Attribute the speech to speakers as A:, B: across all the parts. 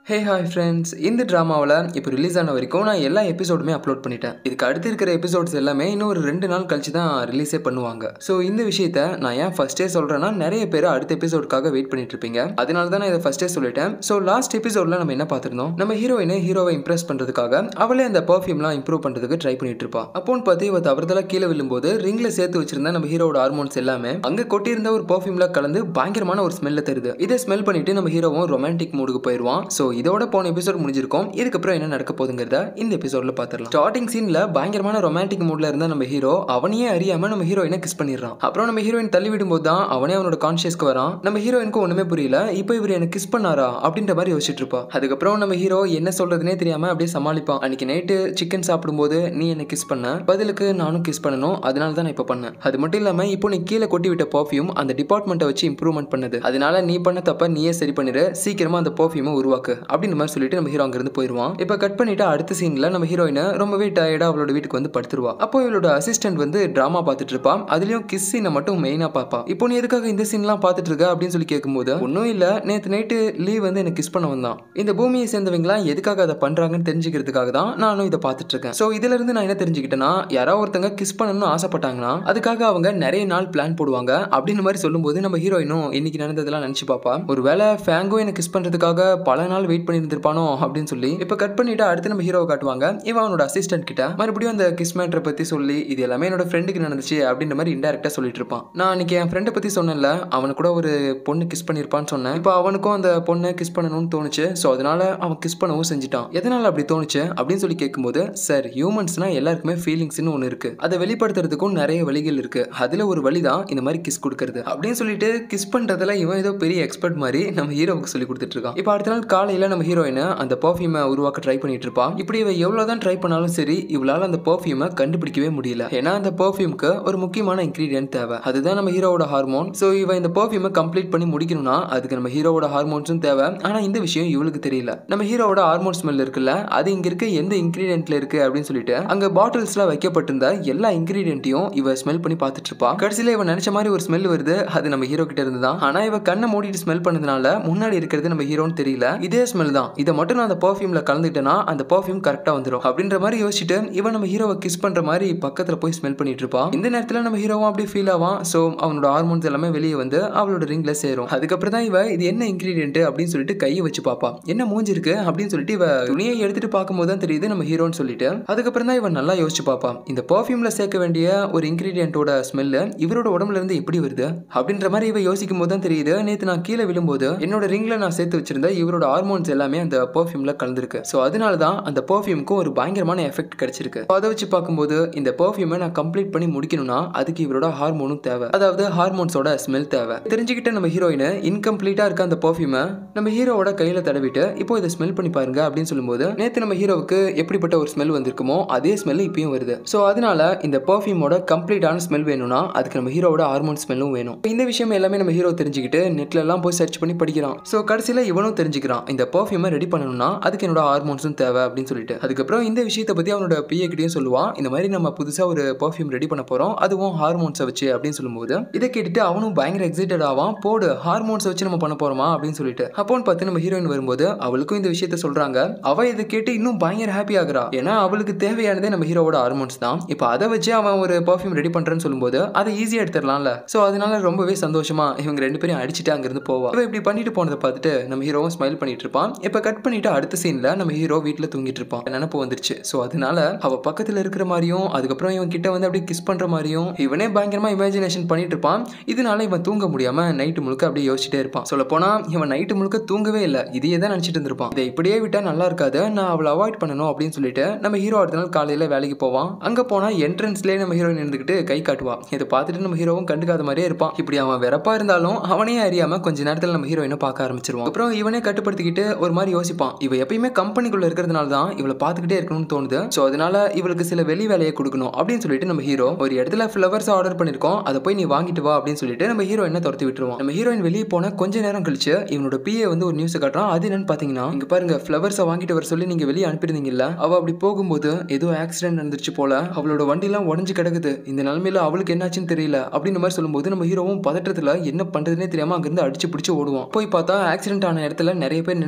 A: hey hi friends இந்த ட்ராமாவில் இப்போ ரிலீஸ் ஆன வரைக்கும் நான் எல்லா எபிசோடுமே அப்லோட் பண்ணிட்டேன் இதுக்கு அடுத்து இருக்கிற எபிசோட்ஸ் எல்லாமே இன்னும் ஒரு ரெண்டு நாள் கழிச்சு தான் ரிலீஸே பண்ணுவாங்க ஸோ இந்த விஷயத்த நான் ஏன் ஃபர்ஸ்டே சொல்கிறேன்னா நிறைய பேர் அடுத்த எபிசோடுக்காக வெயிட் பண்ணிட்டு இருப்பீங்க அதனால தான் நான் இதை ஃபர்ஸ்டே சொல்லிட்டேன் ஸோ லாஸ்ட் எபிசோடில் நம்ம என்ன பார்த்துருந்தோம் நம்ம ஹீரோயினை ஹீரோவை இம்ப்ரெஸ் பண்ணுறதுக்காக அவளே அந்த பர்ஃப்யூம்லாம் இம்ப்ரூவ் பண்ணுறதுக்கு ட்ரை பண்ணிட்டு இருப்பா அப்போன்னு பார்த்து இவ தவறுதலா கீழே விழும்போது ரிங்கில் சேர்த்து வச்சிருந்த நம்ம ஹீரோவோட ஹார்மோன்ஸ் எல்லாமே அங்கே கொட்டியிருந்த ஒரு பர்ஃப்யூம்ல கலந்து பயங்கரமான ஒரு ஸ்மெல்ல தருது இதை ஸ்மெல் பண்ணிட்டு நம்ம ஹீரோவும் ரொமான்டிக் மூடுக்கு போயிடுவான் ஸோ இதோட போன எபிசோட் முடிஞ்சிருக்கும் இதுக்கப்புறம் என்ன நடக்க போகுதுங்கிறத இந்த எபிசோட்ல பார்த்துடலாம் ஸ்டார்டிங் சீன்ல பயங்கரமான ரொமான்டிக் மூட்ல இருந்த நம்ம ஹீரோ அவனையே அறியாம நம்ம ஹீரோயினை கிஸ் பண்ணிடுறான் அப்புறம் நம்ம ஹீரோயின் தள்ளி விடும்போது தான் அவனே அவனோட கான்ஷியஸ்க்கு வரான் நம்ம ஹீரோயினுக்கு ஒண்ணுமே புரியல இப்போ இவர் எனக்கு கிஸ் பண்ணாரா அப்படின்ற மாதிரி யோசிச்சுட்டு இருப்பா அதுக்கப்புறம் நம்ம ஹீரோ என்ன சொல்றதுனே தெரியாம அப்படியே சமாளிப்பான் அன்னைக்கு நைட்டு சிக்கன் சாப்பிடும்போது நீ என்ன கிஸ் பண்ண பதிலுக்கு நானும் கிஸ் பண்ணணும் அதனால தான் நான் இப்போ பண்ணேன் அது மட்டும் இல்லாம இப்போ நீ கீழே கொட்டி விட்ட பர்ஃப்யூம் அந்த டிபார்ட்மெண்ட்டை வச்சு இம்ப்ரூவ்மெண்ட் பண்ணுது அதனால நீ பண்ண தப்ப நீயே சரி பண்ணிடு சீக்கிரமா அந்த பர்ஃப்யூமை உருவாக்கு அப்படின்னு மாதிரி சொல்லிட்டு நம்ம ஹீரோ அங்கிருந்து போயிடுவான் இப்போ கட் பண்ணிட்டு அடுத்த சீன்ல நம்ம ஹீரோயினை ரொம்பவே டயர்டா அவளோட வீட்டுக்கு வந்து படுத்துருவா அப்போ இவளோட அசிஸ்டன்ட் வந்து டிராமா பார்த்துட்டு இருப்பா அதுலயும் கிஸ் சீனை மட்டும் மெயினா பாப்பா இப்போ நீ எதுக்காக இந்த சீன்லாம் பார்த்துட்டு இருக்க அப்படின்னு சொல்லி கேட்கும்போது ஒன்றும் இல்ல நேற்று நைட்டு லீவ் வந்து எனக்கு கிஸ் பண்ண வந்தான் இந்த பூமியை சேர்ந்தவங்களாம் எதுக்காக அதை பண்றாங்கன்னு தெரிஞ்சுக்கிறதுக்காக தான் நானும் இதை பார்த்துட்டு இருக்கேன் ஸோ இதுல இருந்து நான் என்ன தெரிஞ்சுக்கிட்டேன்னா யாராவது ஒருத்தங்க கிஸ் பண்ணணும்னு ஆசைப்பட்டாங்கன்னா அதுக்காக அவங்க நிறைய நாள் பிளான் போடுவாங்க அப்படின்னு மாதிரி சொல்லும்போது நம்ம ஹீரோயினும் இன்னைக்கு நடந்ததெல்லாம் நினைச்சு பாப்பா ஒருவேளை ஃபேங்கோ எனக்கு கிஸ் பண்றதுக்காக பல நாள் வெயிட் பண்ணி இருந்திருப்பானோ அப்படின்னு சொல்லி இப்போ கட் பண்ணிட்டு அடுத்து நம்ம ஹீரோவை காட்டுவாங்க இவன் அவனோட அசிஸ்டன்ட் கிட்ட மறுபடியும் அந்த கிஸ் மேட்டரை பத்தி சொல்லி இது எல்லாமே என்னோட ஃப்ரெண்டுக்கு நடந்துச்சு அப்படின்ற மாதிரி இன்டெரக்டா சொல்லிட்டு இருப்பான் நான் அன்னைக்கு என் ஃப்ரெண்டை பத்தி சொன்னேன்ல அவனு கூட ஒரு பொண்ணு கிஸ் பண்ணியிருப்பான்னு சொன்னேன் இப்போ அவனுக்கும் அந்த பொண்ணை கிஸ் பண்ணணும்னு தோணுச்சு ஸோ அதனால அவன் கிஸ் பண்ணவும் செஞ்சுட்டான் எதனால அப்படி தோணுச்சு அப்படின்னு சொல்லி கேட்கும்போது சார் ஹியூமன்ஸ்னா எல்லாருக்குமே ஃபீலிங்ஸ்னு ஒன்று இருக்கு அதை வெளிப்படுத்துறதுக்கும் நிறைய வழிகள் இருக்கு அதுல ஒரு வழி தான் இந்த மாதிரி கிஸ் கொடுக்கறது அப்படின்னு சொல்லிட்டு கிஸ் பண்றதுல இவன் ஏதோ பெரிய எக்ஸ்பர்ட் மாதிரி நம்ம ஹீரோவுக்கு சொல்லி கொடுத்துட்டு இருக்கான் இப்போ அடுத்த நாள் காலையில நம்ம ஹீரோயினை அந்த பர்ஃப்யூமை உருவாக்க ட்ரை பண்ணிட்டு இருப்பா இப்படி இவ எவ்வளவுதான் ட்ரை பண்ணாலும் சரி இவளால அந்த பர்ஃப்யூமை கண்டுபிடிக்கவே முடியல ஏன்னா அந்த பர்ஃப்யூம்க்கு ஒரு முக்கியமான இன்கிரீடியன்ட் தேவை அதுதான் நம்ம ஹீரோவோட ஹார்மோன் ஸோ இவ இந்த பர்ஃப்யூமை கம்ப்ளீட் பண்ணி முடிக்கணும்னா அதுக்கு நம்ம ஹீரோவோட ஹார்மோன்ஸும் தேவை ஆனா இந்த விஷயம் இவளுக்கு தெரியல நம்ம ஹீரோவோட ஹார்மோன் ஸ்மெல் இருக்குல்ல அது இங்க இருக்க எந்த இன்கிரீடியன்ட்ல இருக்கு அப்படின்னு சொல்லிட்டு அங்க பாட்டில்ஸ்ல வைக்கப்பட்டிருந்த எல்லா இன்கிரீடியன்ட்டையும் இவ ஸ்மெல் பண்ணி பார்த்துட்டு இருப்பா கடைசியில இவ நினைச்ச மாதிரி ஒரு ஸ்மெல் வருது அது நம்ம ஹீரோ கிட்ட இருந்து தான் ஆனா இவ கண்ணை மூடிட்டு ஸ்மெல் பண்ணதுனால முன்னாடி இருக்கிறது நம்ம ஹீரோன்னு தெரியல இதே ஸ்மெல் தான் இதை மட்டும் நான் அந்த பர்ஃப்யூம்ல கலந்துட்டேன்னா அந்த பர்ஃப்யூம் கரெக்டா வந்துடும் அப்படின்ற மாதிரி யோசிச்சுட்டு இவன் நம்ம ஹீரோவை கிஸ் பண்ற மாதிரி பக்கத்துல போய் ஸ்மெல் பண்ணிட்டு இருப்பான் இந்த நேரத்துல நம்ம ஹீரோவும் அப்படியே ஃபீல் ஆவான் ஸோ அவனோட ஹார்மோன்ஸ் எல்லாமே வெளியே வந்து அவளோட ரிங்ல சேரும் அதுக்கப்புறம் தான் இவ இது என்ன இன்கிரீடியன்ட் அப்படின்னு சொல்லிட்டு கையை வச்சு பாப்பா என்ன மூஞ்சி இருக்கு அப்படின்னு சொல்லிட்டு இவ துணியை எடுத்துட்டு பார்க்கும்போது தான் தெரியுது நம்ம ஹீரோன்னு சொல்லிட்டு அதுக்கப்புறம் தான் இவன் நல்லா யோசிச்சு பாப்பா இந்த பர்ஃப்யூம்ல சேர்க்க வேண்டிய ஒரு இன்கிரீடியன்ட்டோட ஸ்மெல்லு இவரோட உடம்புல இருந்து எப்படி வருது அப்படின்ற மாதிரி இவ யோசிக்கும் போது தான் தெரியுது நேற்று நான் கீழே விழும்போது என்னோட ரிங்ல நான் சேர்த்து வச்சிருந்த இவரோட ஹார்மோன்ஸ் எல்லாமே அந்த பர்ஃப்யூம்ல கலந்துருக்கு ஸோ அதனால தான் அந்த பர்ஃப்யூமுக்கும் ஒரு பயங்கரமான எஃபெக்ட் கிடைச்சிருக்கு அதை வச்சு பார்க்கும்போது இந்த பர்ஃப்யூமை நான் கம்ப்ளீட் பண்ணி முடிக்கணும்னா அதுக்கு இவரோட ஹார்மோனும் தேவை அதாவது ஹார்மோன்ஸோட ஸ்மெல் தேவை தெரிஞ்சுக்கிட்ட நம்ம ஹீரோயின் இன்கம்ப்ளீட்டா இருக்க அந்த பர்ஃப்யூமை நம்ம ஹீரோவோட கையில தடவிட்டு இப்போ இதை ஸ்மெல் பண்ணி பாருங்க அப்படின்னு சொல்லும்போது நேற்று நம்ம ஹீரோவுக்கு எப்படிப்பட்ட ஒரு ஸ்மெல் வந்திருக்குமோ அதே ஸ்மெல் இப்பயும் வருது ஸோ அதனால இந்த பர்ஃப்யூமோட கம்ப்ளீட்டான ஸ்மெல் வேணும்னா அதுக்கு நம்ம ஹீரோவோட ஹார்மோன் ஸ்மெல்லும் வேணும் இந்த விஷயம் எல்லாமே நம்ம ஹீரோ தெரிஞ்சுக்கிட்டு நெட்ல எல்லாம் போய் சர்ச் பண்ணி படிக்கிறான் ஸோ கடைசியில் இவனும் தெரிஞ்சுக்கிறான் இந்த பர்ஃப்யூமை ரெடி பண்ணணும்னா அதுக்கு என்னோட ஹார்மோன்ஸும் தேவை அப்படின்னு சொல்லிட்டு அதுக்கப்புறம் இந்த விஷயத்தை பத்தி அவனோட பிஏ கிட்டயும் சொல்லுவான் இந்த மாதிரி நம்ம புதுசா ஒரு பர்ஃப்யூம் ரெடி பண்ண போறோம் அதுவும் ஹார்மோன்ஸை வச்சு அப்படின்னு சொல்லும்போது இதை கேட்டுட்டு அவனும் பயங்கர எக்ஸைட்டட் ஆவான் போடு ஹார்மோன்ஸை வச்சு நம்ம பண்ண போறோமா அப்படின்னு சொல்லிட்டு அப்போன்னு பார்த்து நம்ம ஹீரோயின் வரும்போது அவளுக்கும் இந்த விஷயத்த சொல்றாங்க அவ இதை கேட்டு இன்னும் பயங்கர ஹாப்பி ஆகுறா ஏன்னா அவளுக்கு தேவையானதே நம்ம ஹீரோவோட ஹார்மோன்ஸ் தான் இப்போ அதை வச்சு அவன் ஒரு பர்ஃப்யூம் ரெடி பண்றேன்னு சொல்லும்போது அதை ஈஸியாக எடுத்துடலாம்ல ஸோ அதனால ரொம்பவே சந்தோஷமா இவங்க ரெண்டு பேரும் அடிச்சுட்டு அங்கிருந்து போவா இவ இப்படி பண்ணிட்டு போனதை பார்த்துட்டு நம்ம ஹீரோவும் ஸ்மைல் பண்ணிட்டு இருப்பான் இப்போ கட் பண்ணிட்டு அடுத்த சீன்ல நம்ம ஹீரோ வீட்டில் தூங்கிட்டு இருப்பான் நினப்பு வந்துருச்சு ஸோ அதனால அவ பக்கத்தில் இருக்கிற மாதிரியும் அதுக்கப்புறம் இவன் கிட்ட வந்து அப்படியே கிஸ் பண்ற மாதிரியும் இவனே பயங்கரமா இமேஜினேஷன் பண்ணிட்டு இருப்பான் இதனால இவன் தூங்க முடியாம நைட்டு முழுக்க அப்படியே யோசிச்சுட்டே இருப்பான் சொல்ல போனா இவன் நைட்டு முழுக்க தூங்கவே இல்லை இதையே தான் நினைச்சிட்டு இருந்திருப்பான் இதை இப்படியே விட்டா நல்லா இருக்காது நான் அவளை அவாய்ட் பண்ணணும் அப்படின்னு சொல்லிட்டு நம்ம ஹீரோ அடுத்த நாள் காலையில வேலைக்கு போவான் அங்க போனா என்ட்ரன்ஸ்லேயே நம்ம ஹீரோயின் இருந்துகிட்டு கை காட்டுவா இதை பார்த்துட்டு நம்ம ஹீரோவும் கண்டுக்காத மாதிரியே இருப்பான் இப்படி அவன் வெறப்பா இருந்தாலும் அவனையே அறியாம கொஞ்ச நேரத்தில் நம்ம ஹீரோயினை பார்க்க ஆரம்பிச்சிருவான் அப்புறம் இவனே கட்டுப்படுத்திக்கிட்டு ஒரு மாதிரி யோசிப்பான் இவ எப்பயுமே கம்பெனிக்குள்ள இருக்கிறதுனால தான் இவளை பார்த்துக்கிட்டே இருக்கணும்னு தோணுது ஸோ அதனால இவளுக்கு சில வெளி வேலையை கொடுக்கணும் அப்படின்னு சொல்லிட்டு நம்ம ஹீரோ ஒரு இடத்துல ஃப்ளவர்ஸ் ஆர்டர் பண்ணிருக்கோம் அதை போய் நீ வாங்கிட்டு வா அப்படின்னு சொல்லிட்டு நம்ம ஹீரோயினை துரத்தி விட்டுருவோம் நம்ம ஹீரோயின் வெளியே போன கொஞ்ச நேரம் கழிச்சு இவனோட பிஏ வந்து ஒரு நியூஸ் காட்டுறான் அது என்னன்னு பாத்தீங்கன்னா இங்க பாருங்க ஃப்ளவர்ஸை வாங்கிட்டு வர சொல்லி நீங்க வெளியே அனுப்பியிருந்தீங்கல்ல அவ அப்படி போகும்போது ஏதோ ஆக்சிடென்ட் நடந்துருச்சு போல அவளோட வண்டிலாம் உடஞ்சு கிடக்குது இந்த நிலைமையில அவளுக்கு என்னாச்சுன்னு தெரியல அப்படின்னு மாதிரி சொல்லும்போது நம்ம ஹீரோவும் பதட்டத்துல என்ன பண்றதுனே தெரியாம அங்கிருந்து அடிச்சு பிடிச்சு ஓடுவான் போய் பார்த்தா ஆக்சிடென்ட் ஆன இடத்துல நிறைய பேர் நின்று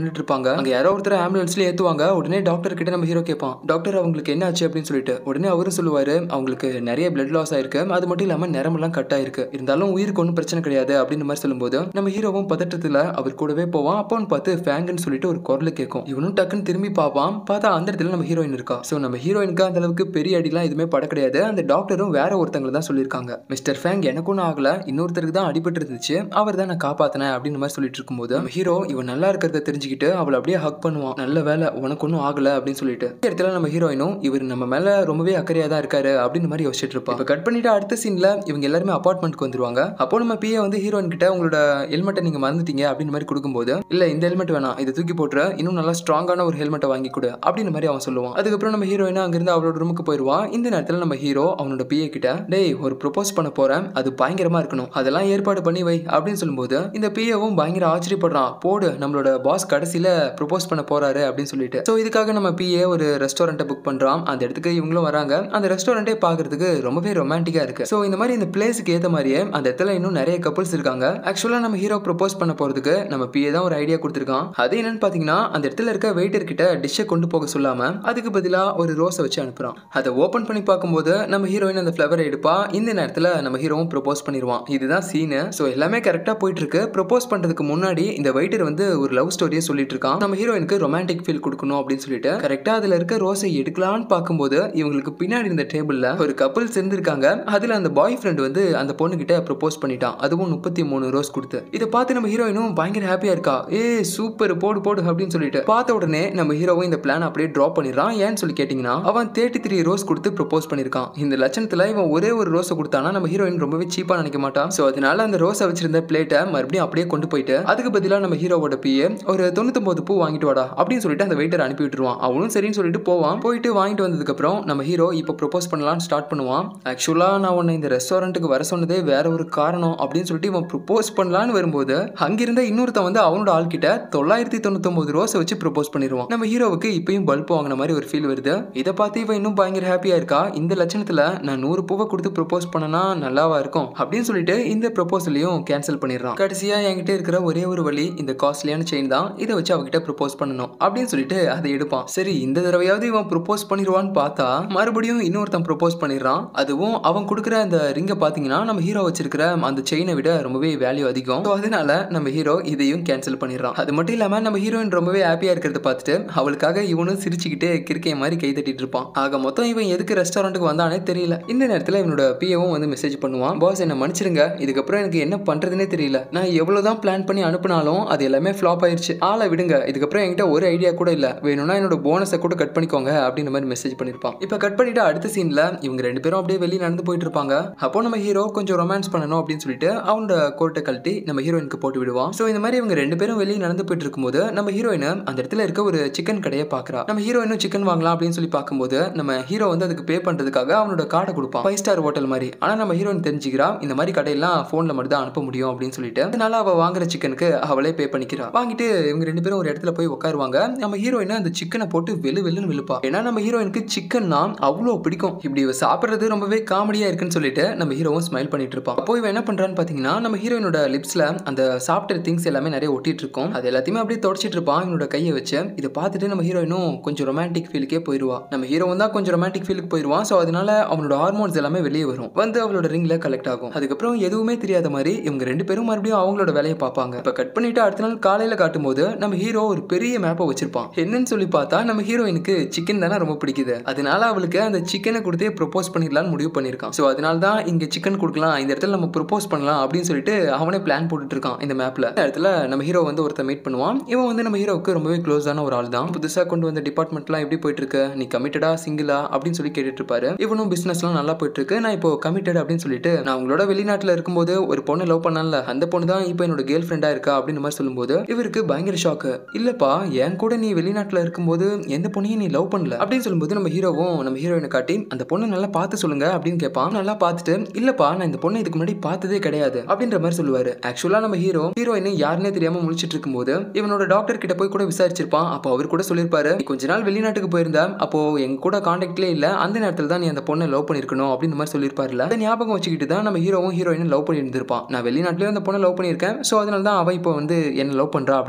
A: நின்றுட்டு இருப்பாங்க அங்க யாரோ ஒருத்தர் ஆம்புலன்ஸ்ல ஏத்துவாங்க உடனே டாக்டர் கிட்ட நம்ம ஹீரோ கேட்பான் டாக்டர் அவங்களுக்கு என்ன ஆச்சு அப்படின்னு சொல்லிட்டு உடனே அவரும் சொல்லுவாரு அவங்களுக்கு நிறைய பிளட் லாஸ் ஆயிருக்கு அது மட்டும் இல்லாம நரம்பெல்லாம் கட் ஆயிருக்கு இருந்தாலும் உயிருக்கு ஒன்றும் பிரச்சனை கிடையாது அப்படின்னு மாதிரி சொல்லும்போது நம்ம ஹீரோவும் பதட்டத்துல அவர் கூடவே போவான் அப்போன்னு பார்த்து ஃபேங்குன்னு சொல்லிட்டு ஒரு குரல் கேட்கும் இவனும் டக்குன்னு திரும்பி பார்ப்பான் பார்த்தா அந்த இடத்துல நம்ம ஹீரோயின் இருக்கா ஸோ நம்ம ஹீரோயினுக்கு அந்த அளவுக்கு பெரிய அடிலாம் எதுவுமே பட கிடையாது அந்த டாக்டரும் வேற ஒருத்தங்களை தான் சொல்லியிருக்காங்க மிஸ்டர் ஃபேங் எனக்கு ஒன்றும் ஆகல இன்னொருத்தருக்கு தான் அடிபட்டு இருந்துச்சு அவர் தான் நான் காப்பாத்தினேன் அப்படின்னு மாதிரி சொல்லிட்டு இருக்கும்போது நம்ம ஹீரோ இவன் நல்லா இருக்கிறத தெரிஞ்சுக்கிட்டு அவளை அப்படியே ஹக் பண்ணுவான் நல்ல வேலை உனக்கு ஒன்றும் ஆகல அப்படின்னு சொல்லிட்டு இந்த இடத்துல நம்ம ஹீரோயினும் இவர் நம்ம மேல ரொம்பவே அக்கறையா தான் இருக்காரு அப்படின்னு மாதிரி யோசிச்சுட்டு இருப்பான் இப்போ கட் பண்ணிட்டு அடுத்த சீன்ல இவங்க எல்லாருமே அபார்ட்மெண்ட்க்கு வந்துருவாங்க அப்போ நம்ம பிஏ வந்து ஹீரோயின் கிட்ட உங்களோட ஹெல்மெட்டை நீங்க மறந்துட்டீங்க அப்படின்னு மாதிரி கொடுக்கும்போது இல்ல இந்த ஹெல்மெட் வேணாம் இதை தூக்கி போட்டுற இன்னும் நல்லா ஸ்ட்ராங்கான ஒரு ஹெல்மெட்டை வாங்கி கொடு அப்படின்னு மாதிரி அவன் சொல்லுவான் அதுக்கப்புறம் நம்ம ஹீரோயின் அங்கிருந்து அவளோட ரூமுக்கு போயிடுவான் இந்த நேரத்துல நம்ம ஹீரோ அவனோட பிஏ கிட்ட டேய் ஒரு ப்ரொபோஸ் பண்ண போறேன் அது பயங்கரமா இருக்கணும் அதெல்லாம் ஏற்பாடு பண்ணி வை அப்படின்னு சொல்லும்போது இந்த பிஏவும் பயங்கர ஆச்சரியப்படுறான் போடு நம்மளோட பாஸ் கடைசியில ப்ரொபோஸ் பண்ண போறாரு அப்படின்னு சொல்லிட்டு ஸோ இதுக்காக நம்ம பிஏ ஒரு ரெஸ்டாரண்ட்டை புக் பண்றான் அந்த இடத்துக்கு இவங்களும் வராங்க அந்த ரெஸ்டாரண்ட்டே பார்க்கறதுக்கு ரொம்பவே ரொமான்டிக்கா இருக்கு ஸோ இந்த மாதிரி இந்த பிளேஸுக்கு ஏற்ற மாதிரியே அந்த இடத்துல இன்னும் நிறைய கப்பல்ஸ் இருக்காங்க ஆக்சுவலா நம்ம ஹீரோ ப்ரொபோஸ் பண்ண போறதுக்கு நம்ம பிஏ தான் ஒரு ஐடியா கொடுத்துருக்கான் அது என்னன்னு பாத்தீங்கன்னா அந்த இடத்துல இருக்க வெயிட்டர் கிட்ட டிஷ்ஷை கொண்டு போக சொல்லாம அதுக்கு பதிலா ஒரு ரோஸை வச்சு அனுப்புறான் அதை ஓபன் பண்ணி பார்க்கும்போது நம்ம ஹீரோயின் அந்த ஃப்ளவரை எடுப்பா இந்த நேரத்துல நம்ம ஹீரோவும் ப்ரொபோஸ் பண்ணிடுவான் இதுதான் சீனு ஸோ எல்லாமே கரெக்டா போயிட்டு இருக்கு ப்ரொபோஸ் பண்றதுக்கு முன்னாடி இந்த வெயிட்டர் வந்து ஒரு லவ் ஸ்டோரியை சொல்லிட்டு இருக்கான் நம்ம ஹீரோயினுக்கு ரொமான்டிக் ஃபீல் கொடுக்கணும் அப்படின்னு சொல்லிட்டு கரெக்டா அதுல இருக்க ரோஸை எடுக்கலாம்னு பார்க்கும்போது இவங்களுக்கு பின்னாடி இருந்த டேபிள்ல ஒரு கப்பல்ஸ் இருந்திருக்காங்க அதுல அந்த பாய் ஃப்ரெண்ட் வந்து அந்த பொண்ணு கிட்ட ப்ரொபோஸ் பண்ணிட்டான் அதுவும் முப்பத்தி மூணு ரோஸ் கொடுத்து இதை பார்த்து நம்ம ஹீரோயினும் பயங்கர ஹாப்பியா இருக்கா ஏ சூப்பர் போடு போடு அப்படின்னு சொல்லிட்டு பார்த்த உடனே நம்ம ஹீரோவும் இந்த பிளான் அப்படியே ட்ராப் பண்ணிடுறான் ஏன்னு சொல்லி கேட்டிங்கன்னா அவன் தேர்ட்டி த்ரீ ரோஸ் கொடுத்து ப்ரொபோஸ் பண்ணியிருக்கான் இந்த லட்சணத்துல இவன் ஒரே ஒரு ரோஸை கொடுத்தானா நம்ம ஹீரோயின் ரொம்பவே சீப்பா நினைக்க மாட்டான் ஸோ அதனால அந்த ரோஸை வச்சிருந்த பிளேட்டை மறுபடியும் அப்படியே கொண்டு போயிட்டு அதுக்கு பதிலாக நம்ம ஹீரோவோட பிஏ ஒரு தொண்ணூத்தொம்பது பூ வாங்கிட்டு வாடா அப்படின்னு சொல்லிட்டு அந்த வெயிட்டர் அனுப்பி விட்டுருவான் அவனும் சரின்னு சொல்லிட்டு போவான் போயிட்டு வாங்கிட்டு வந்ததுக்கப்புறம் நம்ம ஹீரோ இப்போ ப்ரொபோஸ் பண்ணலாம்னு ஸ்டார்ட் பண்ணுவான் ஆக்சுவலாக நான் உன்னை இந்த ரெஸ்டாரண்ட்டுக்கு வர சொன்னதே வேற ஒரு காரணம் அப்படின்னு சொல்லிட்டு இவன் ப்ரொபோஸ் பண்ணலான்னு வரும்போது அங்கிருந்த இன்னொருத்தன் வந்து அவனோட ஆள்கிட்ட தொள்ளாயிரத்தி தொண்ணூத்தொம்பது ரோஸை வச்சு ப்ரொபோஸ் பண்ணிடுவான் நம்ம ஹீரோவுக்கு இப்பயும் பல்ப் வாங்கின மாதிரி ஒரு ஃபீல் வருது இதை பார்த்து இவன் இன்னும் பயங்கர ஹாப்பியா இருக்கா இந்த லட்சணத்துல நான் நூறு பூவை கொடுத்து ப்ரொபோஸ் பண்ணனா நல்லாவா இருக்கும் அப்படின்னு சொல்லிட்டு இந்த ப்ரொபோசலையும் கேன்சல் பண்ணிடுறான் கடைசியா என்கிட்ட இருக்கிற ஒரே ஒரு வழி இந்த காஸ்ட்லியான செயின் தான் இதை வச்சு அவகிட்ட ப்ரொபோஸ் பண்ணணும் அப்படின்னு சொல்லிட்டு அதை எடுப்பான் சரி இந்த தடவையாவது இவன் ப்ரொபோஸ் பண்ணிடுவான்னு பார்த்தா மறுபடியும் இன்னொருத்தன் ப்ரொபோஸ் பண்ணிடுறான் அதுவும் அவன் கொடுக்குற அந்த ரிங்கை பார்த்தீங்கன்னா நம்ம ஹீரோ வச்சிருக்கிற அந்த செயினை விட ரொம்பவே வேல்யூ அதிகம் ஸோ அதனால நம்ம ஹீரோ இதையும் கேன்சல் பண்ணிடுறான் அது மட்டும் இல்லாம நம்ம ஹீரோயின் ரொம்பவே ஹாப்பியா இருக்கிறத பார்த்துட்டு அவளுக்காக இவனும் சிரிச்சுக்கிட்டே கிறுக்கைய மாதிரி கை தட்டிட்டு இருப்பான் ஆக மொத்தம் இவன் எதுக்கு ரெஸ்டாரண்ட்டுக்கு வந்தானே தெரியல இந்த நேரத்தில் இவனோட பிஏவும் வந்து மெசேஜ் பண்ணுவான் பாஸ் என்ன மன்னிச்சிருங்க இதுக்கப்புறம் எனக்கு என்ன பண்றதுனே தெரியல நான் எவ்வளவுதான் பிளான் பண்ணி அனுப்புனாலும் அது எல்லாமே ஃப்ளாப் ஆயிருச்சு ஆளை விடுங்க இதுக்கப்புறம் என்கிட்ட ஒரு ஐடியா கூட இல்ல வேணும்னா என்னோட போனஸை கூட கட் பண்ணிக்கோங்க அப்படின்ற மாதிரி மெசேஜ் பண்ணிருப்பான் இப்போ கட் பண்ணிட்டு அடுத்த சீன்ல இவங்க ரெண்டு பேரும் அப்படியே வெளியே நடந்து போயிட்டு இருப்பாங்க அப்போ நம்ம ஹீரோ கொஞ்சம் ரொமான்ஸ் பண்ணணும் அப்படின்னு சொல்லிட்டு அவனோட கோட்டை கழட்டி நம்ம ஹீரோயினுக்கு போட்டு விடுவான் ஸோ இந்த மாதிரி இவங்க ரெண்டு பேரும் வெளியே நடந்து போயிட்டு இருக்கும்போது நம்ம ஹீரோயின் அந்த இடத்துல இருக்க ஒரு சிக்கன் கடையை பார்க்கறா நம்ம ஹீரோயினும் சிக்கன் வாங்கலாம் அப்படின்னு சொல்லி பார்க்கும்போது நம்ம ஹீரோ வந்து அதுக்கு பே பண்றதுக்காக அவனோட கார்டை கொடுப்பான் ஃபைவ் ஸ்டார் ஹோட்டல் மாதிரி ஆனா நம்ம ஹீரோயின் தெரிஞ்சுக்கிறா இந்த மாதிரி கடையெல்லாம் ஃபோன்ல மட்டும் தான் அனுப்ப முடியும் அப்படின்னு சொல்லிட்டு அதனால அவ வாங்குற சிக்கனுக்கு அவளே பே பண்ணிக்கிறா வாங்கிட்டு இவங்க ரெண்டு பேரும் ஒரு இடத்துல போய் உட்காருவாங்க நம்ம ஹீரோயின் அந்த சிக்கனை போட்டு வெளு வெளுன்னு விழுப்பா ஏன்னா நம்ம ஹீரோயினுக்கு சிக்கன்னா அவ்வளோ பிடிக்கும் இப்படி இவ சாப்பிட்றது ரொம்பவே காமெடியா இருக்குன்னு சொல்லிட்டு நம்ம ஹீரோவும் ஸ்மைல் பண்ணிட்டு இருப்பான் அப்போ இவன் என்ன பண்றான்னு பாத்தீங்கன்னா நம்ம ஹீரோயினோட லிப்ஸ்ல அந்த சாப்பிட்ட திங்ஸ் எல்லாமே நிறைய ஒட்டிட்டு இருக்கும் அது எல்லாத்தையுமே அப்படியே தொடச்சிட்டு இருப்பான் இவனோட கையை வச்சு இதை பார்த்துட்டு நம்ம ஹீரோயினும் கொஞ்சம் ரொமான்டிக் ஃபீலுக்கே போயிடுவா நம்ம ஹீரோவும் தான் கொஞ்சம் ரொமான்டிக் ஃபீலுக்கு போயிடுவான் ஸோ அதனால அவனோட ஹார்மோன்ஸ் எல்லாமே வெளியே வரும் வந்து அவளோட ரிங்ல கலெக்ட் ஆகும் அதுக்கப்புறம் எதுவுமே தெரியாத மாதிரி இவங்க ரெண்டு பேரும் மறுபடியும் அவங்களோட வேலையை பார்ப்பாங்க இப்போ கட் பண்ணிட்டு அடுத்த நாள் காலையில காட்டும்போது நம்ம ஹீரோ ஒரு பெரிய மேப்பை வச்சிருப்பான் என்னன்னு சொல்லி பார்த்தா நம்ம ஹீரோயினுக்கு சிக்கன் தானே ரொம்ப பிடிக்குது அதனால அவளுக்கு அந்த சிக்கனை கொடுத்தே ப்ரொபோஸ் பண்ணிடலாம்னு முடிவு பண்ணியிருக்கான் ஸோ அதனால தான் இங்க சிக்கன் கொடுக்கலாம் இந்த இடத்துல நம்ம ப்ரொபோஸ் பண்ணலாம் அப்படின்னு சொல்லிட்டு அவனே பிளான் போட்டுட்டு இருக்கான் இந்த மேப்ல இந்த இடத்துல நம்ம ஹீரோ வந்து ஒருத்தர் மீட் பண்ணுவான் இவன் வந்து நம்ம ஹீரோவுக்கு ரொம்பவே க்ளோஸான ஒரு ஆள் தான் புதுசாக கொண்டு வந்த டிபார்ட்மெண்ட்லாம் எப்படி போயிட்டு இருக்கு நீ கமிட்டடா சிங்கிளா அப்படின்னு சொல்லி கேட்டுட்டு இருப்பாரு இவனும் பிசினஸ்லாம் நல்லா போயிட்டு இருக்கு நான் இப்போ கமிட்டட் அப்படின்னு சொல்லிட்டு நான் உங்களோட வெளிநாட்டில் இருக்கும்போது ஒரு பொண்ணை லவ் பண்ணல அந்த பொண்ணு தான் இப்போ என்னோட கேர்ள் ஃப்ரெண்டா இருக்கா அப்படின்னு மாதிரி சொல்லும்போது இவருக்கு பயங்கர ஷாக்கு இல்லப்பா என் கூட நீ வெளிநாட்டில் இருக்கும்போது எந்த பொண்ணையும் நீ லவ் பண்ணல அப்படின்னு சொல்லும்போது நம்ம ஹீரோவும் நம்ம ஹீரோயினை காட்டி அந்த பொண்ணை நல்லா பார்த்து சொல்லுங்க அப்படின்னு கேட்பான் நல்லா பார்த்துட்டு இல்லப்பா நான் இந்த பொண்ணை இதுக்கு முன்னாடி பார்த்ததே கிடையாது அப்படின்ற மாதிரி சொல்லுவாரு ஆக்சுவலா நம்ம ஹீரோ ஹீரோயின் யாருன்னே தெரியாம முழிச்சிட்டு இருக்கும்போது இவனோட டாக்டர் கிட்ட போய் கூட விசாரிச்சிருப்பான் அப்போ அவர் கூட சொல்லியிருப்பாரு "நீ கொஞ்ச நாள் வெளிநாட்டுக்கு போயிருந்தா அப்போ எங்க கூட கான்டாக்ட்லே இல்ல அந்த நேரத்தில் தான் நீ அந்த பொண்ணை லவ் பண்ணிருக்கணும் அப்படின்னு மாதிரி சொல்லியிருப்பாருல அதை ஞாபகம் வச்சுக்கிட்டு தான் நம்ம ஹீரோவும் ஹீரோயினும் லவ் பண்ணி இருந்திருப்பான் நான் வெளிநாட்டுலயே அந்த பொண்ணை லவ் பண்ணியிருக்கேன் ஸோ அதனால தான் அவ இப்போ வந்து என்ன லவ் பண்றா அப்படின்னு சொல்லிட்டு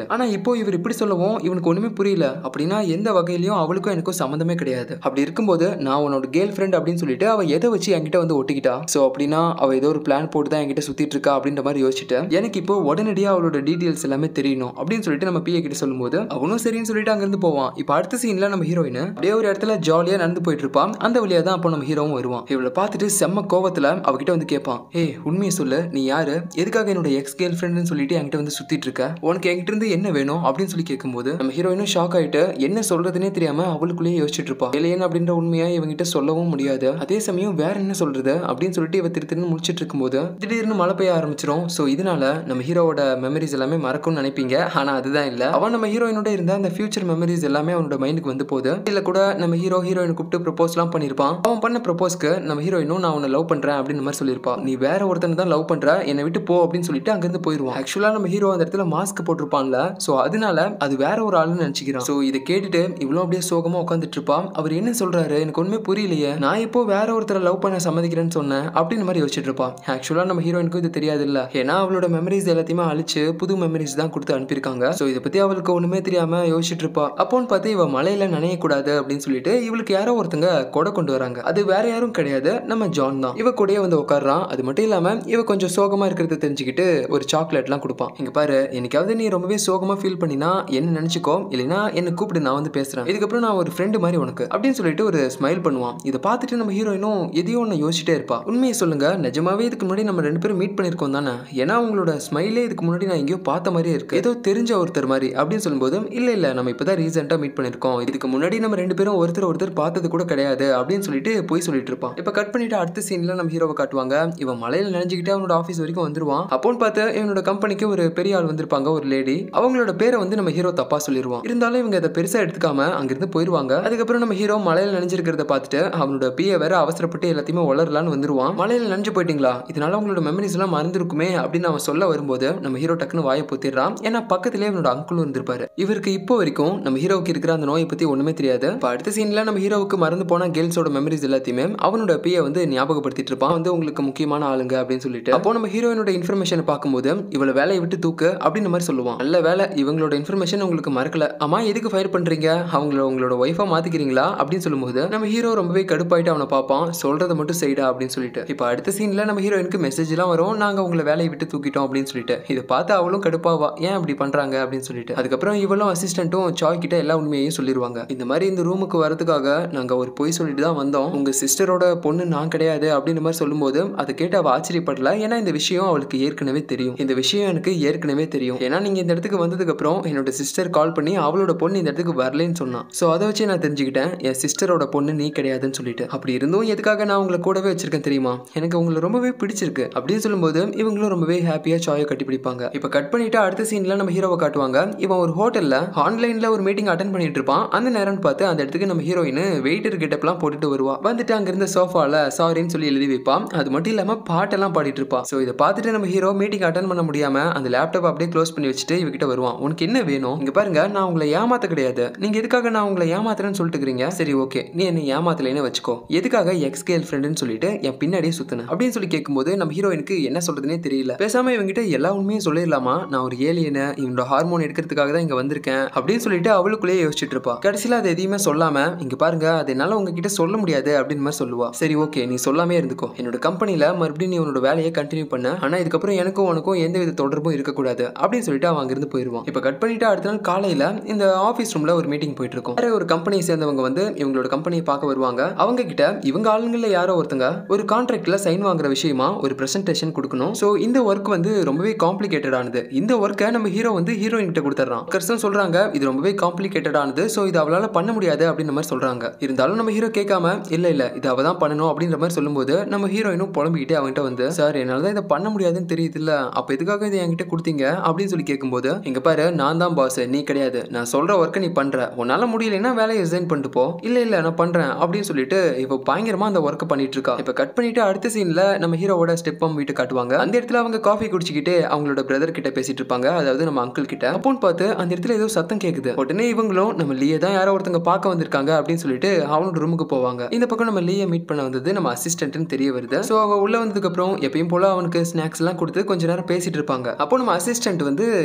A: ஆனா இப்போ இவர் இப்படி சொல்லவும் இவனுக்கு ஒண்ணுமே புரியல அப்படின்னா எந்த வகையிலயும் அவளுக்கும் எனக்கும் சம்மந்தமே கிடையாது அப்படி இருக்கும்போது நான் உன்னோட கேர்ள் ஃப்ரெண்ட் அப்படின்னு சொல்லிட்டு அவ எதை வச்சு என்கிட்ட வந்து ஒட்டிக்கிட்டா ஸோ அப்படின்னா அவ ஏதோ ஒரு பிளான் போட்டு தான் என்கிட்ட சுத்திட்டு இருக்கா அப்படின்ற மாதிரி யோசிச்சுட்டு எனக்கு இப்போ உடனடியாக அவளோட டீட்டெயில்ஸ் எல்லாமே தெரியணும் அப்படின்னு சொல்லிட்டு நம்ம பிஏ கிட்ட சொல்லும்போது அவனும் சரின்னு சொல்லிட்டு அங்கிருந்து போவான் இப்போ அடுத்த சீன்ல நம்ம ஹீரோயின் அப்படியே ஒரு இடத்துல ஜாலியா நடந்து போயிட்டு இருப்பான் அந்த வழியா தான் அப்போ நம்ம ஹீரோவும் வருவான் இவளை பார்த்துட்டு செம்ம கோவத்துல அவகிட்ட வந்து கேட்பான் ஏய் உண்மையை சொல்லு நீ யாரு எதுக்காக என்னோட எக்ஸ் கேர்ள் ஃப்ரெண்ட்னு சொல்லிட்டு என்கிட்ட வந்து சுத்திட்டு இருக்க உனக்கு என்கிட்ட இருந்து என்ன வேணும் அப்படின்னு சொல்லி கேட்கும்போது நம்ம ஹீரோயினும் ஷாக் ஆயிட்டு என்ன சொல்றதுனே தெரியாம அவளுக்குள்ளேயே யோசிச்சுட்டு இருப்பா ஏலியன் அப்படின்ற உண்மையை இவங்கிட்ட சொல்லவும் முடியாது அதே சமயம் வேற என்ன சொல்றது அப்படின்னு சொல்லிட்டு இவ திரு திருன்னு முடிச்சிட்டு இருக்கும்போது திடீர்னு மழை பெய்ய ஆரம்பிச்சிரும் ஸோ இதனால நம்ம ஹீரோவோட மெமரிஸ் எல்லாமே மறக்கும்னு நினைப்பீங்க ஆனா அதுதான் இல்ல அவன் நம்ம ஹீரோயினோட இருந்த அந்த ஃபியூச்சர் மெமரிஸ் எல்லாமே அவனோட மைண்டுக்கு வந்து போகுது இதுல கூட நம்ம ஹீரோ ஹீரோயின் கூப்பிட்டு ப்ரப்போஸ்லாம் பண்ணியிருப்பான் அவன் பண்ண ப்ரப்போஸ்க்கு நம்ம ஹீரோயினும் நான் உன்னை லவ் பண்றேன் அப்படின்னு மாதிரி சொல்லியிருப்பான் நீ வேற ஒருத்தனை தான் லவ் பண்ற என்னை விட்டு போ அப்படின்னு சொல்லிட்டு அங்கிருந்து போயிருவான் ஆக்சுவலா நம்ம ஹீரோ அந்த இடத்துல மாஸ்க் போட்டிருப்பான்ல ஸோ அதனால அது வேற ஒரு ஆளுன்னு நினைச்சுக்கிறான் ஸோ இதை கேட்டுட்டு இவ்வளோ அப்படியே சோகமா உட்காந்துட்டு இருப்பான் அவர் என்ன சொல்றாரு எனக்கு ஒண்ணுமே புரியலையே நான் இப்போ வேற ஒருத்தரை லவ் பண்ண சம்மதிக்கிறேன்னு சொன்னேன் அப்படின்னு மாதிரி யோசிச்சுட்டு இருப்பான் ஆக்சுவலா நம்ம ஹீரோயினுக்கும் இது தெரியாது இல்ல ஏன்னா அவளோட மெமரிஸ் எல்லாத்தையுமே அழிச்சு புது மெமரிஸ் தான் கொடுத்து அனுப்பியிருக்காங்க ஸோ இதை பத்தி அவளுக்கு ஒண்ணுமே தெரியாம யோசிச்சுட்டு இருப்பா அப்போன்னு பார்த்து இவ மலையில நனையக்கூடாது அப்படின்னு சொல்லிட்டு இவளுக்கு யாரோ ஒருத்தங்க கொடை கொண்டு வராங்க அது வேற யாரும் கிடையாது நம்ம ஜான் தான் இவ கூடயே வந்து உட்காடுறான் அது மட்டும் இல்லாம இவ கொஞ்சம் சோகமா இருக்கிறத தெரிஞ்சுக்கிட்டு ஒரு சாக்லேட்லாம் கொடுப்பான் இங்க பாரு என்னைக்காவது நீ ரொம்பவே சோகமா ஃபீல் பண்ணினா என்ன நினைச்சுக்கோ இல்லைன்னா என்ன கூப்பிடு நான் வந்து பேசுறேன் இதுக்கப்புறம் நான் ஒரு ஃப்ரெண்டு மாதிரி உனக்கு அப்படின்னு சொல்லிட்டு ஒரு ஸ்மைல் பண்ணுவான் இதை பார்த்துட்டு நம்ம ஹீரோயினும் எதையோ ஒன்று யோசிச்சுட்டே இருப்பா உண்மையை சொல்லுங்க நிஜமாவே இதுக்கு முன்னாடி நம்ம ரெண்டு பேரும் மீட் பண்ணியிருக்கோம் தானே ஏன்னா உங்களோட ஸ்மைலே இதுக்கு முன்னாடி நான் எங்கேயோ பார்த்த மாதிரியே இருக்கு ஏதோ தெரிஞ்ச ஒருத்தர் மாதிரி அப்படின்னு சொல்லும்போது இல்ல இல்ல நம்ம இப்பதான் ரீசெண்டா மீட் பண்ணிருக்கோம் இதுக்கு முன்னாடி நம்ம ரெண்டு பேரும் ஒருத்தர் ஒருத்தர் பார்த்தது கூட கிடையாது அப்படின்னு சொல்லிட்டு போய் சொல்லிட்டு இருப்பான் இப்ப கட் பண்ணிட்டு அடுத்த சீன்ல நம்ம ஹீரோவை காட்டுவாங்க இவன் மலையில நினைஞ்சுக்கிட்டு அவனோட ஆஃபீஸ் வரைக்கும் வந்துருவான் அப்போன்னு பார்த்து இவனோட கம்பெனிக்கு ஒரு பெரிய ஆள் வந்திருப்பாங்க ஒரு லேடி அவங்களோட பேரை வந்து நம்ம ஹீரோ தப்பா சொல்லிடுவான் இருந்தாலும் இவங்க அதை பெருசா எடுத்துக்காம அங்கிருந்து போயிருவாங்க அதுக்கப்புறம் நம்ம ஹீரோ மலையில நினைஞ்சிருக்கிறத பார்த்துட்டு அவனோட பிஏ வேற அவசரப்பட்டு எல்லாத்தையுமே வளரலான்னு வந்துருவான் மலையில நினைஞ்சு போயிட்டீங்களா இதனால உங்களோட மெமரிஸ் எல்லாம் மறந்துருக்குமே அப்படின்னு அவன் சொல்ல வரும்போது நம்ம ஹீரோ டக்குன்னு வாயை பொத்திடுறான் ஏன்னா பக்கத்திலே இவனோட அங்குளும் இருந்திருப்பாரு இவருக்கு இப்போ வரைக்கும் நம்ம ஹீரோவுக்கு இருக்கிற அந்த நோயை பத்தி ஒண்ணுமே தெரியாது இப்போ அடுத்த சீன்ல நம்ம ஹீரோவுக்கு மறந்து போன கேர்ள்ஸோட மெமரிஸ் எல்லாத்தையுமே அவனோட பிஏ வந்து ஞாபகப்படுத்திட்டு இருப்பான் வந்து உங்களுக்கு முக்கியமான ஆளுங்க அப்படின்னு சொல்லிட்டு அப்போ நம்ம ஹீரோயினோட இன்ஃபர்மேஷனை பார்க்கும்போது இவளை வேலையை விட்டு தூக்கு அப்படின்ற மாதிரி சொல்லுவான் நல்ல வேலை இவங்களோட இன்ஃபர்மேஷன் உங்களுக்கு மறக்கல ஆமா எதுக்கு ஃபயர் பண்றீங்க அவங்கள உங்களோட ஒய்ஃபா மாத்திக்கிறீங்களா அப்படின்னு சொல்லும்போது நம்ம ஹீரோ ரொம்பவே கடுப்பாயிட்டு அவனை பார்ப்பான் சொல்றதை மட்டும் செய்டா அப்படின்னு சொல்லிட்டு இப்போ அடுத்த சீன்ல நம்ம ஹீரோயினுக்கு மெசேஜ் எல்லாம் வரும் நாங்க உங்களை வேலையை விட்டு தூக்கிட்டோம் அப்படின்னு சொல்லிட்டு இதை பார்த்து அவளும் கடுப்பாவா ஏன் அப்படி பண்றாங்க அப்படின்னு சொல்லிட்டு அதுக்கப்புறம் இவளும் அசிஸ்டன்ட்டும் சாய் கிட்ட எல்லா உண்மையையும் சொல்லிடுவாங்க இந்த மாதிரி இந்த ரூமுக்கு வரதுக்காக நாங்க ஒரு பொய் சொல்லிட்டு தான் வந்தோம் உங்க சிஸ்டரோட பொண்ணு நான் கிடையாது அப்படின்ற மாதிரி சொல்லும்போது அதை கேட்டு அவ ஆச்சரியப்படல ஏன்னா இந்த விஷயம் அவளுக்கு ஏற்கனவே தெரியும் இந்த விஷயம் எனக்கு ஏற்கனவே தெரியும் ஏன்னா நீங்க இந்த இடத்துக்கு வந்ததுக்கு அப்புறம் என்னோட சிஸ்டர் கால் பண்ணி அவளோட பொண்ணு இந்த இடத்துக்கு வரலன்னு சொன்னான் ஸோ அதை வச்சு நான் தெரிஞ்சுக்கிட்டேன் என் சிஸ்டரோட பொண்ணு நீ கிடையாதுன்னு சொல்லிட்டு அப்படி இருந்தும் எதுக்காக நான் உங்களை கூடவே வச்சிருக்கேன் தெரியுமா எனக்கு உங்களை ரொம்பவே பிடிச்சிருக்கு அப்படின்னு சொல்லும்போது இவங்களும் ரொம்பவே ஹாப்பியா சாயை கட்டி பிடிப்பாங்க இப்போ கட் பண்ணிட்டு அடுத்த சீன்ல நம்ம ஹீரோவை காட்டுவாங்க இவன் ஒரு ஹோட்டல்ல ஆன்லைன்ல ஒரு மீட்டிங் அட்டன் பண்ணிட்டு இருப்பான் அந்த நேரம்னு பார்த்து அந்த இடத்துக்கு நம்ம ஹீரோயின் வெயிட்டர் கிட்டப்லாம் போட்டுட்டு வருவா வந்துட்டு அங்கிருந்த சோஃபால சாரின்னு சொல்லி எழுதி வைப்பான் அது மட்டும் இல்லாம பாட்டெல்லாம் பாடிட்டு இருப்பா ஸோ இதை பார்த்துட்டு நம்ம ஹீரோ மீட்டிங் அட்டன் பண்ண முடியாம அந்த லேப்டாப் அப்படியே க்ளோஸ் பண்ணி வச்சுட்டு இவகிட்ட வருவான் உனக்கு என்ன வேணும் இங்க பாருங்க நான் உங்களை ஏமாத்த கிடையாது நீங்க எதுக்காக நான் உங்களை ஏமாத்துறேன்னு சொல்லிட்டு இருக்கிறீங்க சரி ஓகே நீ என்ன ஏமாத்தலைன்னு வச்சுக்கோ எதுக்காக எக்ஸ் கேர்ள் ஃப்ரெண்டுன்னு சொல்லிட்டு என் பின்னாடியே சுத்தின அப்படின்னு சொல்லி கேட்கும்போது நம்ம ஹீரோயினுக்கு என்ன சொல்றதுனே தெரியல பேசாம இவங்கிட்ட எல்லா உண்மையும் சொல்லிடலாமா நான் ஒரு ஏலியனை இவனோட ஹார்மோன் எடுக்கிறதுக்காக தான் இங்க வந்திருக்கேன் அப்படின்னு சொல்லிட்டு அவளுக்குள்ளேயே யோசிச்சுட்டு இருப்பா கடைசியில அதை எதையுமே சொல்லாம இங்க பாருங்க அது என்னால உங்ககிட்ட சொல்ல முடியாது அப்படின்னு மாதிரி சொல்லுவா சரி ஓகே நீ சொல்லாமே இருந்துக்கோ என்னோட கம்பெனில மறுபடியும் நீ உன்னோட வேலையை கண்டினியூ பண்ண ஆனா இதுக்கப்புறம் எனக்கும் உனக்கும் எந்த வித தொடர்பும் இருக்கக்கூடாது அப்படின்னு சொல்லிட்டு அவன் அங்கிருந்து போயிருவான் இப்ப கட் பண்ணிட்டு அடுத்த நாள் காலையில இந்த ஆஃபீஸ் ரூம்ல ஒரு மீட்டிங் போயிட்டு இருக்கும் வேற ஒரு கம்பெனியை சேர்ந்தவங்க வந்து இவங்களோட கம்பெனியை பார்க்க வருவாங்க அவங்க கிட்ட இவங்க ஆளுங்கள்ல யாரோ ஒருத்தங்க ஒரு கான்ட்ராக்ட்ல சைன் வாங்குற விஷயமா ஒரு பிரசன்டேஷன் கொடுக்கணும் ஸோ இந்த ஒர்க் வந்து ரொம்பவே காம்ப்ளிகேட்டட் ஆனது இந்த ஒர்க்கை நம்ம ஹீரோ வந்து ஹீரோயின் கிட்ட கொடுத்துட்றான் கர்சன் சொல்றாங்க இது ரொம்பவே காம்ப்ளிகேட்டட் ஆனது ஸோ இது அவளால பண்ண முடியாது அப்படின்ற மாதிரி சொல்றாங்க இருந்தாலும் நம்ம ஹீரோ கேட்காம இல்ல இல்ல இது அவ தான் பண்ணணும் அப்படின்ற மாதிரி சொல்லும்போது நம்ம ஹீரோயினும் புலம்பிக்கிட்டே அவன்கிட்ட வந்து சார் என்னால தான் இதை பண்ண முடியாதுன்னு தெரியுது இல்ல அப்ப எதுக்காக இதை என்கிட்ட கொடுத்தீங்க அப்படின்னு சொல்லி கேட்கும்போது இங்க பாரு நான் தான் பாஸ் நீ கிடையாது நான் சொல்ற ஒர்க்கை நீ பண்ற உன்னால முடியலைன்னா வேலையை ரிசைன் பண்ணிட்டு போ இல்ல இல்ல நான் பண்றேன் அப்படின்னு சொல்லிட்டு இப்போ பயங்கரமா அந்த ஒர்க்கை பண்ணிட்டு இருக்கா இப்ப கட் பண்ணிட்டு அடுத்த சீன்ல நம்ம ஹீரோவோட ஸ்டெப்பம் வீட்டு காட்டுவாங்க அந்த இடத்துல அவங்க காஃபி குடிச்சிக்கிட்டு அவங்களோட பிரதர் கிட்ட பேசிட்டு இருப்பாங்க அதாவது நம்ம அங்கிள் கிட்ட அப்போன்னு பார்த்து அந்த இடத்துல ஏதோ சத்தம் கேக்குது உடனே இவங்களும் நம்ம லீயை தான் யாரோ ஒருத்தங்க பார்க்க வந்திருக்காங்க அப்படின்னு சொல்லிட்டு அவனோட ரூமுக்கு போவாங்க இந்த பக்கம் நம்ம லீயை மீட் பண்ண வந்தது நம்ம அசிஸ்டன்ட்னு தெரிய வருது ஸோ அவ உள்ள வந்ததுக்கு அப்புறம் எப்பயும் போல அவனுக்கு ஸ்நாக்ஸ் எல்லாம் கொடுத்து கொஞ்ச நேரம் பேசிட்டு இருப்பாங்க அப்போ நம்ம அசிஸ்டன்ட் வந்து இவனுக்கு சில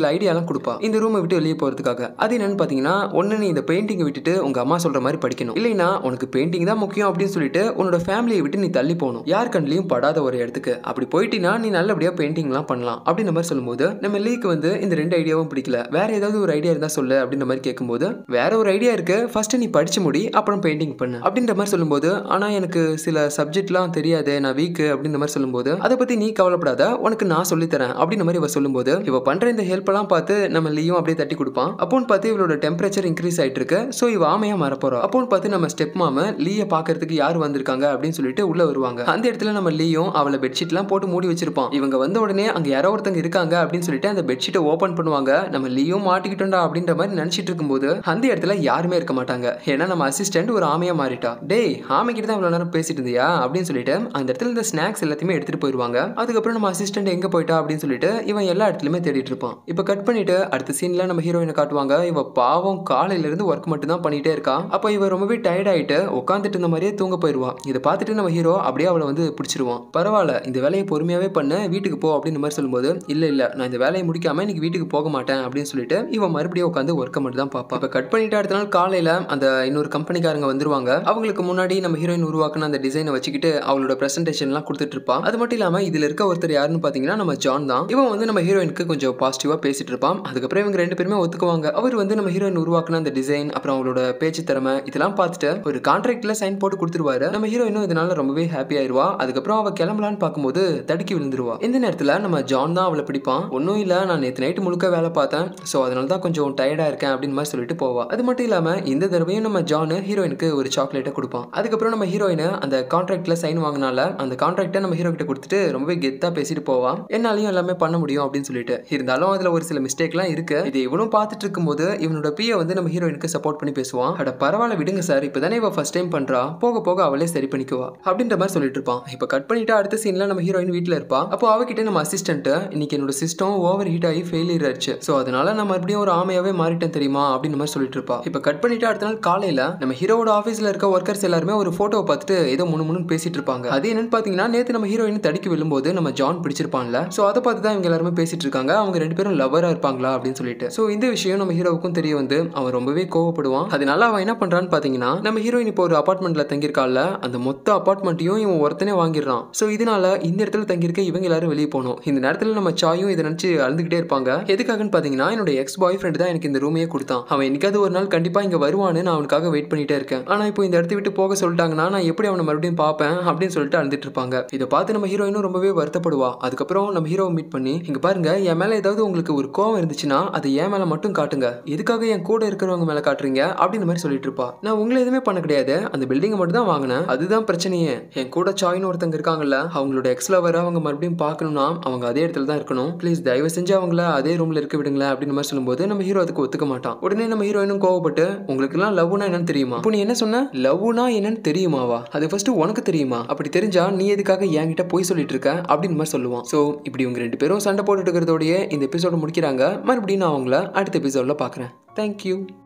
A: சில ஐடியாலாம் கொடுப்பா இந்த ரூமை விட்டு வெளியே போறதுக்காக அது என்னன்னு பாத்தீங்கன்னா ஒன்னு நீ இந்த பெயிண்டிங்கை விட்டுட்டு உங்க அம்மா சொல்ற மாதிரி படிக்கணும் இல்லைன்னா உனக்கு பெயிண்டிங் தான் முக்கியம் அப்படின்னு சொல்லிட்டு உன்னோட ஃபேமிலியை விட்டு நீ தள்ளி போகணும் யார் கண்ணிலையும் படாத ஒரு இடத்துக்கு அப்படி போயிட்டீங்கன்னா நீ நல்லபடியா பெயிண்டிங்லாம் பண்ணலாம் அப்படின்ற மாதிரி சொல்லும்போது நம்ம லீக்கு வந்து இந்த ரெண்டு ஐடியாவும் பிடிக்கல வேற ஏதாவது ஒரு ஐடியா இருந்தா சொல்லு அப்படின்ற மாதிரி கேட்கும்போது வேற ஒரு ஐடியா இருக்கு ஃபர்ஸ்ட் நீ படிச்சு முடி அப்புறம் பெயிண்டிங் பண்ணு அப்படின்ற மாதிரி சொல்லும்போது ஆனா எனக்கு சில சப்ஜெக்ட்லாம் தெரியாது நான் வீக் அப்படின்ற மாதிரி சொல்லும்போது அதை பத்தி நீ கவலைப்படாத உனக்கு நான் சொல்லித்தரேன் அப்படின்ற மாதிரி இவ சொல்லும்போது இவ பண்ற இந்த ஹெல்ப் எல்லாம் பார்த்து நம்ம லீயும் அப்படியே தட்டி கொடுப்பான் அப்போன்னு பார்த்து இவளோட டெம்பரேச்சர் இன்க்ரீஸ் ஆயிட்டு இருக்கு ஸோ இவ ஆமையா மறப்போறோம் அப்போன்னு பார்த்து நம்ம ஸ்டெப் மாம லீய பாக்குறதுக்கு யார் வந்திருக்காங்க அப்படின்னு சொல்லிட்டு உள்ள வருவாங்க அந்த இடத்துல நம்ம லீயும் அவளை பெட்ஷீட்லாம் போட்டு மூடி வச்சிருப்பான் இவங்க வந்த உடனே அங்க யாரோ ஒருத்தங்க இருக்காங்க அப்படின்னு சொல்லிட்டு அந்த பெட்ஷீட்டை ஓபன் பண்ணுவாங்க நம்ம லீயும் மாட்டிக்கிட்டோம்டா அப்படின்ற மாதிரி நினைச்சிட்டு இருக்கும்போது அந்த இடத்துல யாருமே இருக்க மாட்டாங்க ஏன்னா நம்ம அசிஸ்டன்ட் ஒரு ஆமையா மாறிட்டா டேய் ஆமைக்கிட்ட தான் இவ்வளவு நேரம் பேசிட்டு இருந்தியா அப்படின்னு சொல்லிட்டு அந்த இடத்துல இந்த ஸ்நாக்ஸ் எல்லாத்தையுமே எடுத்துட்டு போயிருவாங்க அதுக்கப்புறம் நம்ம அசிஸ்டன்ட் எங்க போயிட்டா அப்படின்னு சொல்லிட்டு இவன் எல்லா இடத்துலயுமே தேடிட்டு இருப்பான் இப்போ கட் பண்ணிட்டு அடுத்த சீன்ல நம்ம ஹீரோயினை காட்டுவாங்க இவ பாவம் காலையில இருந்து ஒர்க் மட்டும் தான் பண்ணிட்டே இருக்கா அப்போ இவ ரொம்பவே டயர்ட் ஆயிட்டு உட்காந்துட்டு இருந்த மாதிரியே தூங்க போயிருவா இதை பார்த்துட்டு நம்ம ஹீரோ அப்படியே அவளை வந்து பிடிச்சிருவான் பரவாயில்ல இந்த வேலையை பொறுமையாவே பண்ண வீட்டுக்கு போ அப்படின்னு மாதிரி சொல்லும்போது இல்ல இல்ல நான் இந்த வேலையை முடிக்காம இன்னைக்கு வீட்டுக்கு போக மாட்டேன் அப்படின்னு சொல்லிட்டு இவன் மறுபடியும் உட்காந்து ஒர்க்கை மட்டும் தான் பார்ப்பா இப்போ கட் பண்ணிட்டு அடுத்த நாள் காலையில அந்த இன்னொரு கம்பெனிக்காரங்க வந்துருவாங்க அவங்களுக்கு முன்னாடி நம்ம ஹீரோயின் உருவாக்குன அந்த டிசைனை வச்சுக்கிட்டு அவளோட பிரசன்டேஷன்லாம் கொடுத்துட்டு இருப்பா அது மட்டும் இல்லாம இதுல இருக்க ஒருத்தர் யாருன்னு பாத்தீங்கன்னா நம்ம ஜான் தான் இவன் வந்து நம்ம ஹீரோயினுக்கு கொஞ்சம் பாசிட்டிவா பேசிட்டு இருப்பான் அதுக்கப்புறம் இவங்க ரெண்டு பேருமே ஒத்துக்குவாங்க அவர் வந்து நம்ம ஹீரோயின் உருவாக்குன அந்த டிசைன் அப்புறம் அவளோட பேச்சு திறமை இதெல்லாம் பார்த்துட்டு ஒரு கான்ட்ராக்ட்ல சைன் போட்டு கொடுத்துருவாரு நம்ம ஹீரோயினும் இதனால ரொம்பவே ஹாப்பி ஆயிருவா அதுக்கப்புறம் அவ கிளம்பலான்னு பார்க்கும்போது தடுக்கி விழுந்துருவா இந்த நேரத்துல நம்ம ஜான் தான் அவளை பிடிப்பான் ஒன்றும் இல்ல நான் நேற்று நைட்டு முழுக்க வேலை பார்த்தேன் ஸோ அதனால தான் கொஞ்சம் டயர்டா இருக்கேன் அப்படின்னு மாதிரி சொல்லிட்டு போவா அது மட்டும் இல்லாம இந்த தடவையும் நம்ம ஜான் ஹீரோயினுக்கு ஒரு சாக்லேட்டை கொடுப்பான் அதுக்கப்புறம் நம்ம ஹீரோயின் அந்த கான்ட்ராக்ட்ல சைன் வாங்கினால அந்த கான்ட்ராக்டை நம்ம ஹீரோ கிட்ட கொடுத்துட்டு ரொம்பவே கெத்தா பேசிட்டு போவான் என்னாலையும் எல்லாமே பண்ண முடியும் அப்படின்னு சொல்லிட்டு இருந்தாலும் அதுல ஒரு சில மிஸ்டேக்லாம் இருக்கு இது இவனும் பார்த்துட்டு இருக்கும்போது இவனோட பிய வந்து நம்ம ஹீரோயினுக்கு சப்போர்ட் பண்ணி பேசுவான் அட பரவாயில்ல விடுங்க சார் இப்பதானே இவ ஃபர்ஸ்ட் டைம் பண்றா போக போக அவளே சரி பண்ணிக்குவா அப்படின்ற மாதிரி சொல்லிட்டு இருப்பான் இப்போ கட் பண்ணிட்டு அடுத்த சீன்ல நம்ம ஹீரோயின் வீட்டில் இருப்பா அப்போ அவகிட்ட நம்ம அசிஸ்டன்ட் இன்னைக்கு என்னோட சிஸ்டம் ஓவர் ஹீட் ஆகி ஃபெயிலியர் ஆயிடுச்சு ஸோ அதனால நான் மறுபடியும் ஒரு ஆமையாவே மாறிட்டேன் தெரியுமா அப்படின்னு மாதிரி சொல்லிட்டு இருப்பா இப்போ கட் பண்ணிட்டு அடுத்த நாள் காலையில நம்ம ஹீரோவோட ஆஃபீஸ்ல இருக்க ஒர்க்கர்ஸ் எல்லாருமே ஒரு போட்டோவை பார்த்துட்டு ஏதோ முன்னு முன்னு பேசிட்டு இருப்பாங்க அது என்னன்னு பாத்தீங்கன்னா நேத்து நம்ம ஹீரோயின் தடிக்கு விழும்போது நம்ம ஜான் பிடிச்சிருப்பான்ல ஸோ அதை பார்த்து தான் இவங்க எல்லாருமே பேசிட்டு இருக்காங்க அவங்க ரெண்டு பேரும் லவ்வரா இருப்பாங்களா அப்படின்னு சொல்லிட்டு ஸோ இந்த விஷயம் நம்ம ஹீரோவுக்கும் தெரிய வந்து அவன் ரொம்பவே கோவப்படுவான் அதனால அவன் என்ன பண்றான்னு பாத்தீங்கன்னா நம்ம ஹீரோயின் இப்போ ஒரு அபார்ட்மெண்ட்ல தங்கியிருக்கால அந்த மொத்த அபார்ட்மெண்ட்டையும் இவன் ஒருத்தனே வாங்கிடுறான் ஸோ இதனால இந்த இடத்துல தங்கியிருக்க இவங்க எல்லாரும் வெளியே போகணும் இந்த நேரத்தில் நம்ம சாயும் இதை நினைச்சு அழுதுகிட்டே இருப்பாங்க எதுக்காகன்னு பாத்தீங்கன்னா என்னோட எக்ஸ் பாய் ஃப்ரெண்ட் தான் எனக்கு இந்த ரூமையே கொடுத்தான் அவன் என்னைக்காவது ஒரு நாள் கண்டிப்பா இங்க வருவான்னு நான் அவனுக்காக வெயிட் பண்ணிட்டே இருக்கேன் ஆனா இப்போ இந்த இடத்த விட்டு போக சொல்லிட்டாங்கன்னா நான் எப்படி அவனை மறுபடியும் பார்ப்பேன் அப்படின்னு சொல்லிட்டு அழுதுட்டு இருப்பாங்க இதை பார்த்து நம்ம ஹீரோயினும் ரொம்பவே வருத்தப்படுவா அதுக்கப்புறம் நம்ம ஹீரோவை மீட் பண்ணி இங்க பாருங்க என் மேல ஏதாவது உங்களுக்கு ஒரு கோவம் இருந்துச்சுன்னா அதை என் மேல மட்டும் காட்டுங்க எதுக்காக என் கூட இருக்கிறவங்க மேல காட்டுறீங்க அப்படின்னு மாதிரி சொல்லிட்டு இருப்பா நான் உங்களை எதுவுமே பண்ண கிடையாது அந்த பில்டிங்கை மட்டும் தான் வாங்கினேன் அதுதான் பிரச்சனையே என் கூட சாயின்னு ஒருத்தங்க இருக்காங்கல்ல அவங்களோட எக்ஸ் லவரை அவங்க மறுபடியும் பார்க்கணும்னா அவங்க அதே இடத்துல தான் இருக்கணும் ப்ளீஸ் தயவு செஞ்சு அவங்கள அதே ரூம்ல இருக்க விடுங்களேன் அப்படின்னு மாதிரி சொல்லும்போது நம்ம ஹீரோ அதுக்கு ஒத்துக்க மாட்டான் உடனே நம்ம ஹீரோயினும் கோவப்பட்டு உங்களுக்கு எல்லாம் லவ்னா என்னன்னு தெரியுமா இப்போ நீ என்ன சொன்ன லவ்னா என்னன்னு தெரியுமாவா அது ஃபர்ஸ்ட் உனக்கு தெரியுமா அப்படி தெரிஞ்சா நீ எதுக்காக என்கிட்ட போய் சொல்லிட்டு இருக்க அப்படின்னு மாதிரி சொல்லுவான் ஸோ இப்படி இவங்க ரெண்டு பேரும் சண்டை போட்டுட்டு இருக்கிறதோடய இந்த எபிசோட முடிக்கிறாங்க மறுபடியும் நான் அவங்கள அடுத்த எபிசோட்ல பார்க்குறேன் தேங்க்யூ